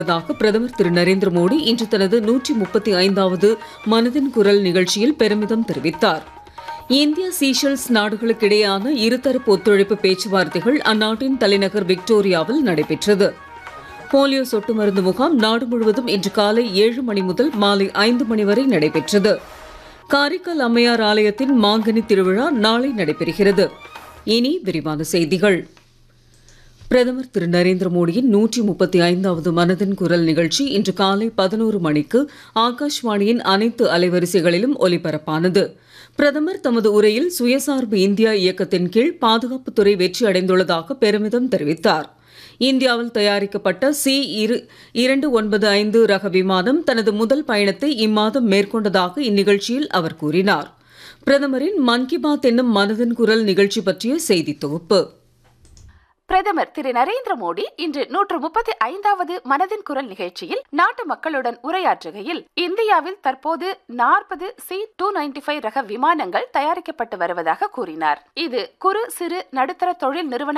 உள்ளதாக பிரதமர் திரு நரேந்திர மோடி இன்று தனது நூற்றி முப்பத்தி ஐந்தாவது மனதின் குரல் நிகழ்ச்சியில் பெருமிதம் தெரிவித்தார் இந்தியா சீஷெல்ஸ் நாடுகளுக்கிடையேயான இருதரப்பு ஒத்துழைப்பு பேச்சுவார்த்தைகள் அந்நாட்டின் தலைநகர் விக்டோரியாவில் நடைபெற்றது போலியோ சொட்டு மருந்து முகாம் நாடு முழுவதும் இன்று காலை ஏழு மணி முதல் மாலை ஐந்து மணி வரை நடைபெற்றது காரைக்கால் அம்மையார் ஆலயத்தின் மாங்கனி திருவிழா நாளை நடைபெறுகிறது இனி விரிவான செய்திகள் பிரதமர் திரு நரேந்திர மோடியின் நூற்றி முப்பத்தி ஐந்தாவது மனதின் குரல் நிகழ்ச்சி இன்று காலை பதினோரு மணிக்கு ஆகாஷ்வாணியின் அனைத்து அலைவரிசைகளிலும் ஒலிபரப்பானது பிரதமர் தமது உரையில் சுயசார்பு இந்தியா இயக்கத்தின் கீழ் பாதுகாப்புத்துறை வெற்றி அடைந்துள்ளதாக பெருமிதம் தெரிவித்தார் இந்தியாவில் தயாரிக்கப்பட்ட சி இரு இரண்டு ஒன்பது ஐந்து ரக விமானம் தனது முதல் பயணத்தை இம்மாதம் மேற்கொண்டதாக இந்நிகழ்ச்சியில் அவர் கூறினார் பிரதமரின் மன் கி பாத் என்னும் மனதின் குரல் நிகழ்ச்சி பற்றிய செய்தி தொகுப்பு பிரதமர் திரு நரேந்திர மோடி இன்று நூற்று முப்பத்தி ஐந்தாவது மனதின் குரல் நிகழ்ச்சியில் நாட்டு மக்களுடன் உரையாற்றுகையில் இந்தியாவில் தற்போது நாற்பது சி டூ நைன்டி ஃபைவ் ரக விமானங்கள் தயாரிக்கப்பட்டு வருவதாக கூறினார் இது குறு சிறு நடுத்தர தொழில் நிறுவன